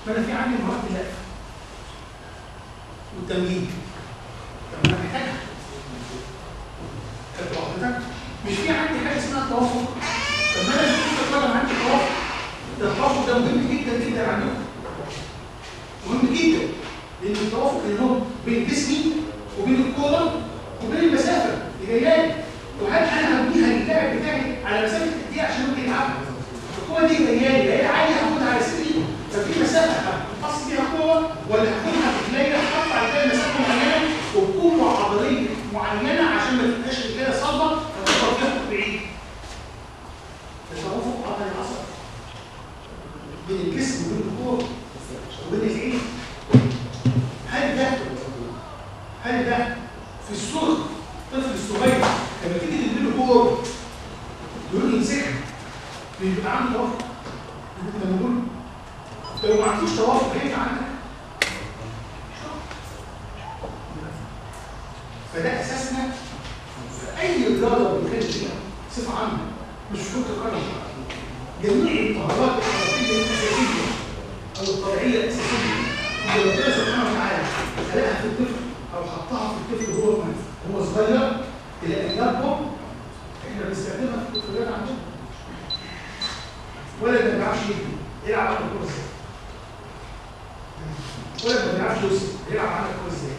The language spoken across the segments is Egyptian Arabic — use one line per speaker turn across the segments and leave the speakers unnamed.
فانا في عندي مهارات اللف والتمجيد طب انا محتاجها خدت حضرتك مش في عندي حاجه اسمها توافق طب ما انا لو كنت طالع عندي توافق ده التوافق ده مهم جدا جدا عندكم مهم جدا لان التوافق اللي هو بين جسمي وبين الكوره وبين المسافه اللي جايه لي وهل انا هبنيها للاعب بتاعي على مسافه قد ايه عشان ممكن يلعبها الكوره دي جايه لي جايه عاليه هاخدها على صدري ففي مسافه هتقص بيها الكوره ولا هاخدها في رجليا احط على كده مسافه معينه وبقوه عضليه معينه عشان ما تبقاش رجليا صلبه فتفضل تخرج بعيد التوافق عضلي العصب بين الجسم وبين الكوره وبين العين هل ده هل ده في الصورة الطفل الصغير لما تيجي تديله كور يقول يمسكها بيبقى عنده توافق لما نقول لو ما عندوش توافق هيبقى عندك فده اساسنا في اي رياضه بنتكلم فيها صفه عامه مش في كره القدم جميع الطهارات الحركيه الاساسيه او الطبيعيه الاساسيه اللي ربنا سبحانه وتعالى خلقها في الطفل او حطها في الطفل وهو هو صغير الى ان يكبر احنا بنستخدمها في الطفولات عندنا ولد ما بيعرفش يجري يلعب على الكوره ازاي ولد ما بيعرفش يوصل يلعب على الكوره ازاي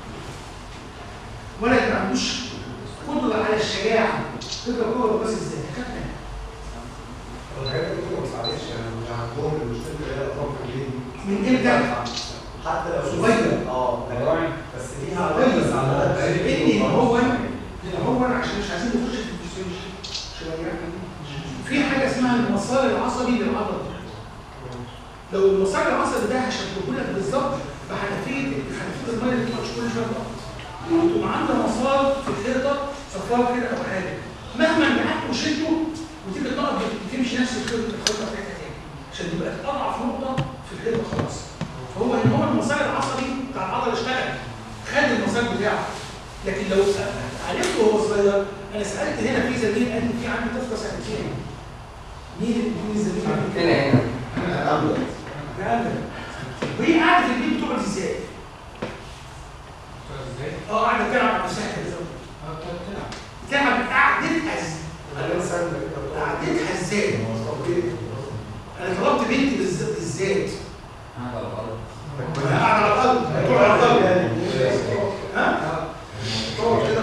ولد ما عندوش قدره على الشجاعه تقدر كوره بس ازاي كابتن
الحاجات دي كلها ما بتساعدش يعني مش عندهم المشكله اللي هي الاطراف الجلد
من امتى؟
حتى لو
صغير.
اه
صغير.
بس ليها
صغير.
بس على
لان هو هو عشان مش عايزين نخش في الفسيولوجي شويه في حاجه اسمها المسار العصبي للعضله لو المسار العصبي ده هشبهه لك بالظبط بحنفيه حنفيه الميه اللي بتخش كل شويه ضغط وتقوم عامله مسار في الحيطه صفار كده او حاجه مهما قعدت وشلته وتيجي تقعد بتمشي نفس الخيطه الخيطه بتاعتها تاني عشان تبقى اضعف نقطه في الحيطه خلاص فهو ان هو المسار العصبي بتاع العضله اشتغل خد المسار بتاعه لكن لو عرفته وهو صغير انا سالت هنا في زميل قال لي في عندي طفله سنتين مين مين الزميل قال لي كده؟
هنا هنا
فعلا وهي قاعده في البيت بتقعد ازاي؟ اه قاعده بتلعب على نفسها كده بتلعب قعدتها ازاي؟ قعدتها ازاي؟ انا طلبت بنتي بالذات بالذات
هذا الغلط
وهي قاعده على الارض تقعد على الارض ها؟ تقعد كده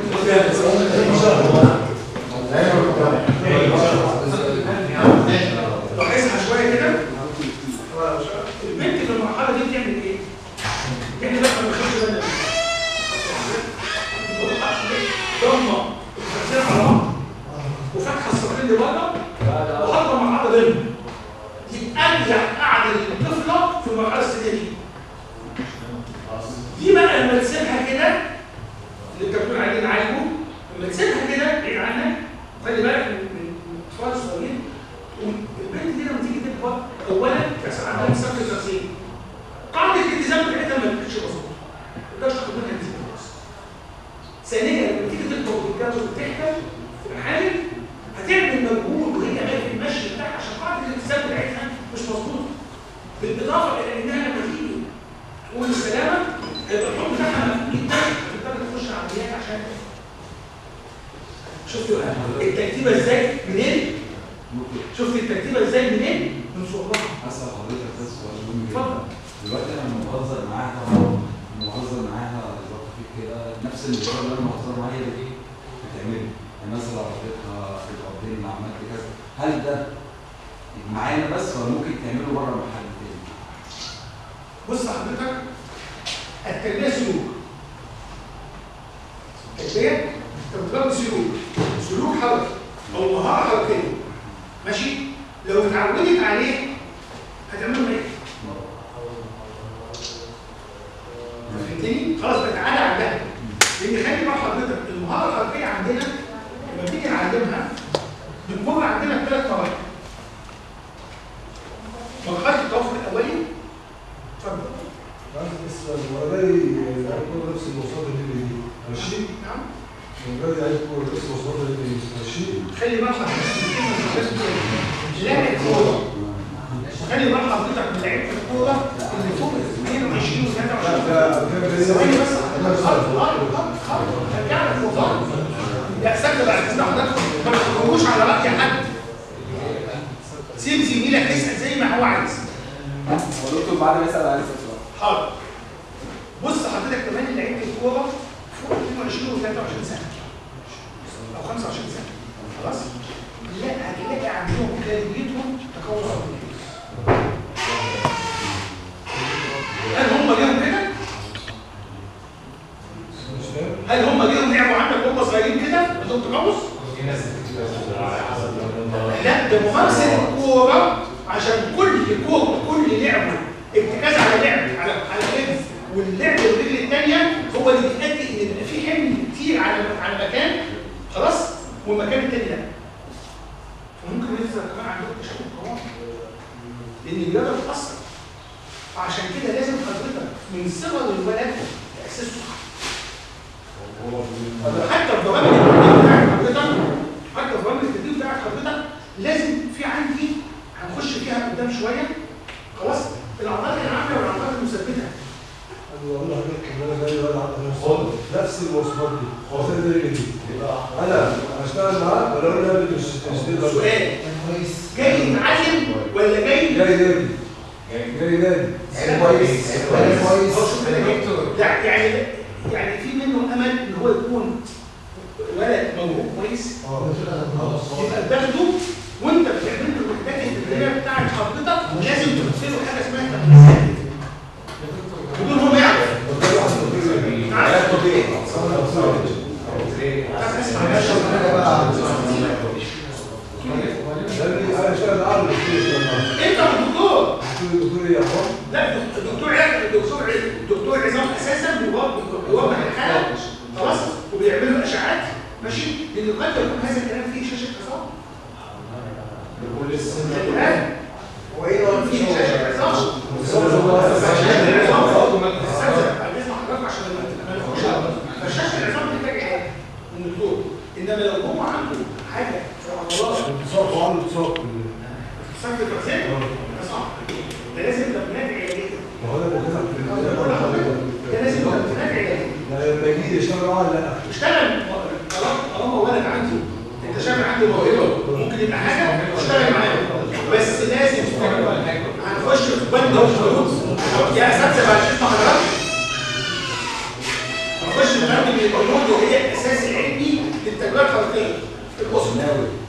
لاحظها شويه كده البنت في المرحله دي بتعمل ايه؟ احنا بقى ما بنخافش بالنا ضمه الخزين على بعض وفتحه الصدرين لبره وحاطه مع بعض بينهم دي ارجع قاعده للطفله في المرحله السنيه دي دي بقى لما تسيبها كده اللي انت بتقول عليه نعالجه لما تسيبها كده بعيد عنك خلي بالك من من من الاطفال الصغيرين والبنت دي لما تيجي تكبر اولا كسر عندها مسافه التغذيه قاعده الالتزام بتاعتها ما بتبقاش مظبوطه ما تقدرش تاخد منها التزام خالص ثانيا لما تيجي تكبر وتتجوز وتحمل وتحامل هتعمل مجهود وهي جايه في المشي بتاعها عشان قاعده الالتزام بتاعتها مش مظبوطه بالاضافه الى انها لما تيجي تقول السلامه هيبقى الحكم بتاعها مفهوم جدا تقدر تخش عمليات عشان شفتوا الترتيبه ازاي منين؟ شفت الترتيبه ازاي منين؟ من صغرها
اسال حضرتك بس سؤال مهم جدا
اتفضل
دلوقتي انا لما بهزر معاها لما بهزر معاها زي خفيف كده نفس الهزار اللي انا بهزر معاها هي دي بتعمله يعني مثلا عرفتها في القبضين عملت كذا هل ده معانا بس ولا ممكن تعمله بره محل تاني؟
بص حضرتك التربيه سلوك التربيه انت بتربي سلوك سلوك حركي او مهاره حركيه ماشي لو اتعودت عليه هتعمله ايه؟ فهمتني؟ خلاص بتعالى عندها لان خلي بقى حضرتك المهاره الحركيه عندنا لما تيجي نعلمها بتمر عندنا بثلاث مراحل مرحله التوافق الاولي اتفضل
بس هو جاي يكون نفس المواصفات اللي دي ماشي
نعم
هو جاي يكون نفس المواصفات اللي دي ماشي
خلي بالك حضرتك لاعب كوره خلي بالك حضرتك من لعيبه الكوره ثواني بس خط خط خط خط هرجع لك والله لا استنى بقى استنى حضرتك ما تخرجوش على راي حد سيب زميلك يسال زي ما هو عايز
هو دكتور بعد ما يسال عليه سؤال
حاضر بص حضرتك كمان لعيبه الكوره فوق 22 و 23 سنه او 25 سنه خلاص لا هتلاقي عندهم كاريرتهم تكون صغير هل هم ليهم كده؟
مش فاهم
هل هم ليهم لعبوا عندك وهم صغيرين كده؟ بدون تقوس؟ لا ده ممارسه الكوره عشان كل كوره كل لعبه ارتكاز على لعب على على رجل واللعب الرجل الثانيه هو اللي بيؤدي ان يبقى في حمل كتير على على مكان خلاص والمكان الثاني لا وممكن يظهر كمان عندهم تشابه قوام لان الرياضه بتاثر فعشان كده لازم حضرتك من صغر الولد تاسسه صح حتى في برامج التدريب بتاعت حضرتك حتى في برامج التدريب بتاعت حضرتك لازم في عندي هنخش فيها قدام شويه خلاص العضلات العامله والعضلات المثبته
انا بقول لحضرتك ان انا جاي ولا عند نفس المواصفات دي مواصفات دي دي انا هشتغل معاه ولا اقول له مش مش تقدر
سؤال جاي يتعلم ولا جاي
جاي نادي جاي نادي
كويس كويس
هو شوف كده جاي لا يعني يعني في منه امل ان هو يكون ولد موهوب كويس يبقى تاخده وانت بتعمل له الوحدات التدريبيه بتاعت حضرتك لازم تحط له حاجه اسمها تمرينات بدون هو ما يعرف عارف؟ طب اسمع يا شباب.
لاني انا شغال عارف الدكتور
انت والدكتور
الدكتور ايه يا اخوان؟
لا الدكتور علاج الدكتور الدكتور عظام اساسا بيوضح بيوضح الحاله خلاص وبيعمل له اشعاعات ماشي لان قد يكون هذا الكلام فيه شاشه عظام خلي بالك
وايه لو
فيه شاشه عظام فالشاشه العظام محتاج علاج من الدكتور انما لو هو عنده حاجه في عضلات
اتصاب وعنده اتصاب
صف الرزاق ده صعب ده لازم تمرينات علاجيه
ما هو انا بكتب في
بقول لحضرتك ده لازم تمرينات علاجيه
يعني لما يجي يشتغل معاه لا
اشتغل طالما طالما ولد عنده انت شايف عنده موهبه ممكن يبقى حاجه اشتغل معاه بس لازم هنخش في بند الفلوس يا اساتذه بعد اسم حضرتك هنخش في بند من البنود اللي هي الاساس العلمي للتجربه الحركيه الاسره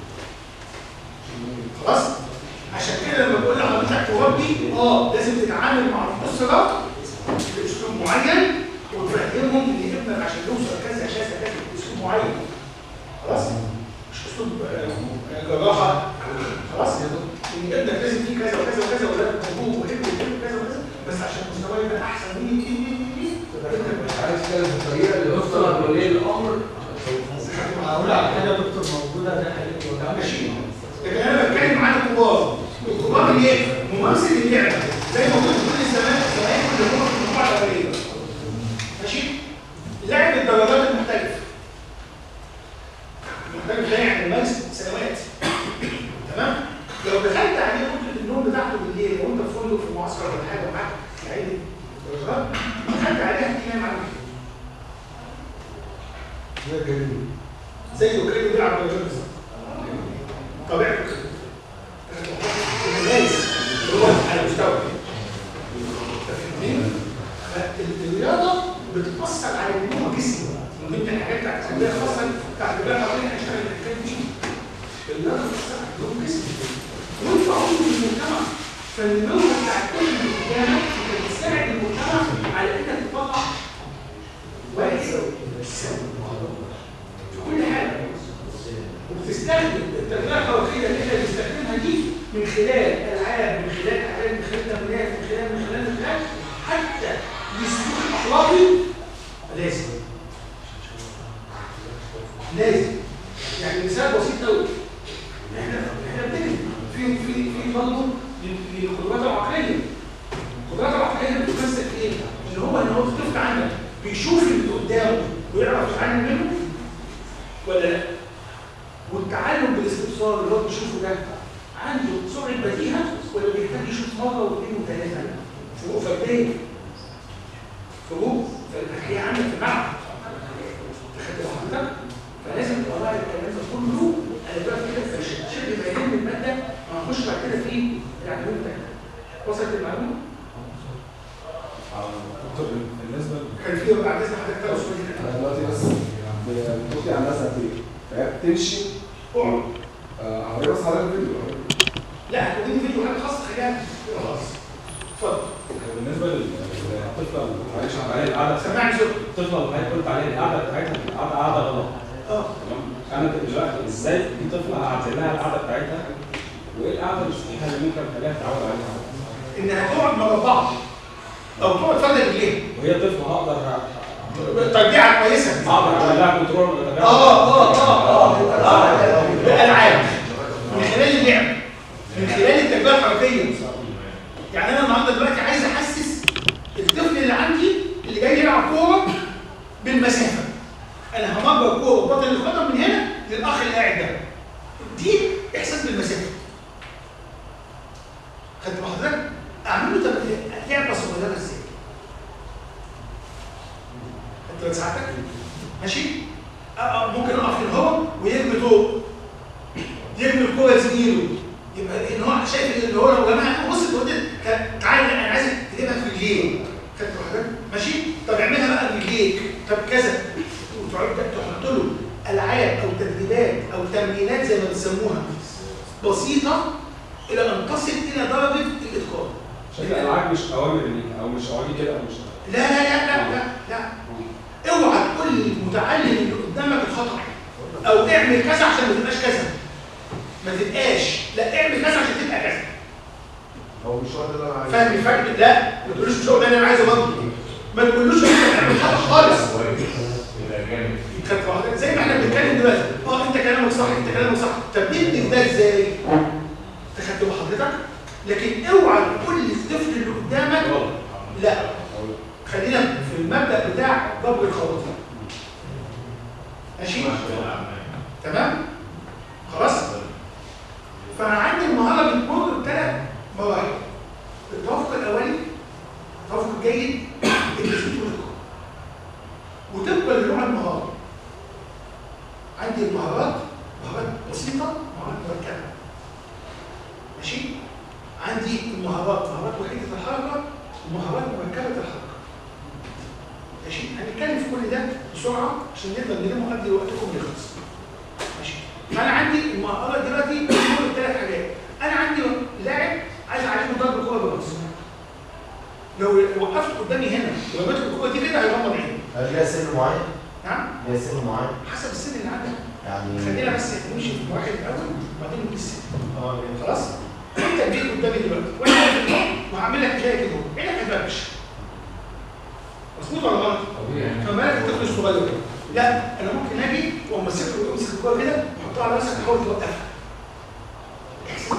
خلاص عشان كده لما بقول لحضرتك تربي اه لازم تتعامل مع الاسره باسلوب معين وتفهمهم ان ابنك عشان يوصل كذا كذا كذا باسلوب معين خلاص مش اسلوب آه، جراحه خلاص ان ابنك لازم فيه كذا وكذا وكذا ولا ابوه وابنه وابنه كذا وكذا بس عشان مستواه يبقى احسن مين مين مين مين
عايز تتكلم في الطريقه اللي
يفترض ولي الامر
معقول على حاجه دكتور موجوده ده حقيقي ولا
ماشي لكن انا بتكلم عن الكبار الكبار اللي ايه ممارسه اللعبه زي ما قلت كل الزمان زمان اللي هم في المجموعه الاوليه ماشي لعب الدرجات المختلفه المختلف ده يعني ممارسه سنوات تمام لو دخلت عليه غرفه النوم بتاعته بالليل لو انت في فندق في معسكر ولا حاجه ومعاك يعني درجات دخلت عليها هتنام على
ده كريم
زي ما كان بيلعب رياضه بالظبط طبيعته كده الناس اللي هو على مستوى فاهمين؟ فالرياضه بتاثر على نمو الجسم من ضمن الحاجات بتاعت التربيه خاصه بتاعت التربيه الحركيه هنشتغل الحاجات دي الرياضه بتاثر على نمو الجسم وانت عضو في المجتمع فالنمو بتاع كل اللي قدامك انت بتساعد المجتمع على انك تطلع واحد سوي في كل حاجه وبتستخدم التربيه الحركيه اللي احنا بنستخدمها دي من خلال العاب من خلال اعلان من خلال تمرينات من خلال من خلال من خلال حتى السلوك الاخلاقي لازم لازم يعني مثال بسيط قوي احنا احنا بنجري في في في برضه للقدرات العقليه القدرات العقليه بتمثل في ايه؟ ان هو ان هو الطفل عندك بيشوف اللي قدامه ويعرف يتعلم منه ولا لا؟ والتعلم بالاستبصار اللي هو بيشوفه ده عنده سرعه بديهه ولا بيحتاج يشوف مره واثنين وثلاثه؟ فروق فرديه فروق يعني انت وصلت المعلومه؟
دكتور بالنسبه
كان في بعد اذن حضرتك تقصد
انا دلوقتي بس بتوقي عندها سنتين فهي بتمشي
اقعد
آه، هوريك بس حضرتك فيديو
لا هتقدمي فيديو حاجه خاصه خليها خلاص اتفضل
بالنسبه للطفله اللي معلش عليها القعده
سمعني صوت
الطفله اللي حضرتك قلت عليها القعده بتاعتها القعده قعده غلط
اه
تمام انا دلوقتي ازاي في طفله هعدل لها القعده بتاعتها وايه القعده الصحيحه اللي ممكن اخليها تتعود عليها
انها تقعد مربعه او تقعد فرد رجليها
وهي طفله هقدر
تربيعه كويسه
اقدر اعمل لها كنترول وأتابعها.
اه اه اه اه اه بالالعاب من خلال اللعب من خلال التربيه الحركيه يعني انا النهارده دلوقتي عايز احسس الطفل اللي عندي اللي جاي يلعب كوره بالمسافه انا همرر كوره ببطل القدم من هنا للاخ اللي قاعد ده دي احساس بالمسافه خدت بال حضرتك اعمل له طب لعبه صغيره ازاي خدت بال ساعتك ماشي آه، آه، ممكن اقف هنا هو ويرمي طوق يرمي الكوره لزميله يبقى ان هو شايف ان هو لو جماعه بص انت قلت تعالى انا عايزك تجيبها في رجلين خدت حضرتك ماشي طب اعملها بقى برجليك طب كذا وتقعد تحط له العاب او تدريبات او تمرينات زي ما بيسموها بسيطه الى ان تصل الى درجه الاتقان
شكل الالعاب مش اوامر ليك او مش اقعدي كده او مش
لا لا لا لا لا لا اوعى تقول للمتعلم اللي قدامك الخطا او اعمل كذا عشان ما تبقاش كذا ما تبقاش لا اعمل كذا عشان تبقى كذا
هو مش هو ده اللي انا عايزه
فاهم الفرق لا ما تقولوش مش هو ده اللي انا عايزه برضه ما تقولوش انت بتعمل خطا خالص خدت بالك زي ما احنا بنتكلم دلوقتي اه انت كلامك صح انت كلامك صح طب نبني ده ازاي؟ انت خدت بال حضرتك لكن اوعى تقول للطفل اللي قدامك لا خلينا في المبدا بتاع جبر الخواطر ماشي تمام خلاص فانا عندي المهاره بتمر بثلاث مراحل التوافق الاولي التوافق الجيد التثبيت والإتقان وطبقا لنوع المهاره عندي المهارات مهارات بسيطه مهارات مركبه ماشي عندي المهارات مهارات وحيده الحركه ومهارات مركبه الحركه ماشي هنتكلم في كل ده بسرعه عشان نقدر نلم قبل وقتكم يخلص ماشي فانا عندي المهاره دلوقتي بتمر بثلاث حاجات انا عندي لاعب عايز اعلمه ضرب الكوره بالراس لو وقفت قدامي هنا ورميت الكوره دي كده هيغمض عيني
هل ليها سن معين؟
نعم
ليها سن معين؟
حسب السن اللي عندك
يعني
خلينا بس نمشي في المراحل الاول وبعدين نقول السن
اه
خلاص انت كبير قدامي دلوقتي وانا واقف في الارض وهعمل لك زي كده عينك هتبرش مظبوط ولا غلط؟
طبيعي
فما بالك الطفل الصغير كده لا انا ممكن اجي وامسك له امسك الكوره كده واحطها على راسك تحاول توقفها احساس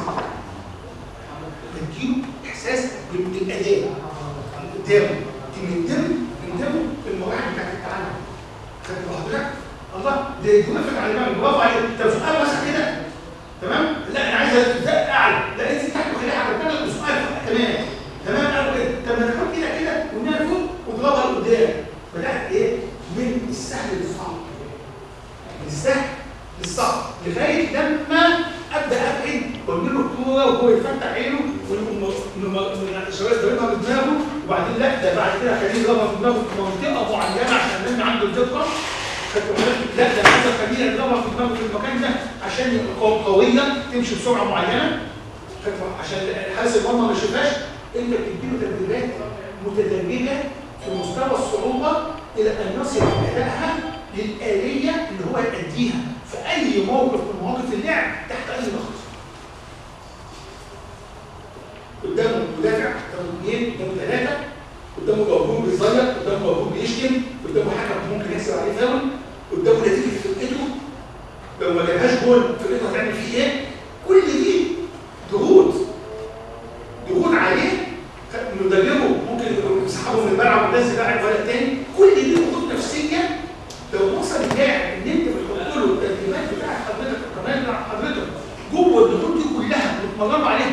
بديله احساس بالاداء قدامه من ضمن من ضمن المراحل بتاعت التعلم خدت بحضرتك الله ده يوقفك على دماغك برافو عليك طب سؤال واسع كده تمام لا انا عايز ابدا اعلى لا انت تحت وخليها على دماغك وسؤال تمام تمام قالوا كده طب ما تحط كده كده وانها فوق واضربها لقدام بدات ايه من السهل للصعب من السهل للصعب لغايه لما ابدا ابعد واجيب له الكوره وهو يفتح عينه الشباب يضربها بدماغه وبعدين لا ده بعد كده خليه يضربها بدماغه في منطقه معينه عشان نبني عنده الدقه خدت بالك؟ لا ده عايز خليه يضربها في دماغه في المكان ده عشان يبقى قو- قويه تمشي بسرعه معينه خدت بالك؟ عشان حارس المرمى ما يشوفهاش انت بتديله تدريبات متدرجه في مستوى الصعوبه الى ان يصل ادائها للاليه اللي هو يأديها في اي موقف من مواقف اللعب تحت اي ضغط. قدامه مدافع قدامه اثنين قدامه ثلاثه قدامه جمهور بيصيح قدامه جمهور بيشتم قدامه حكم ممكن يحسب عليه فاول قدامه نتيجه فرقته لو ما جابهاش جول فرقته هتعمل فيه ايه؟ كل دي ضغوط ضغوط عليه مدربه ممكن يسحبه من الملعب وينزل لاعب ولا تاني كل دي ضغوط نفسيه لو وصل اللاعب ان انت بتحط له التدريبات بتاعت حضرتك القناه بتاعت حضرتك جوه الضغوط دي كلها بتتمرنوا عليها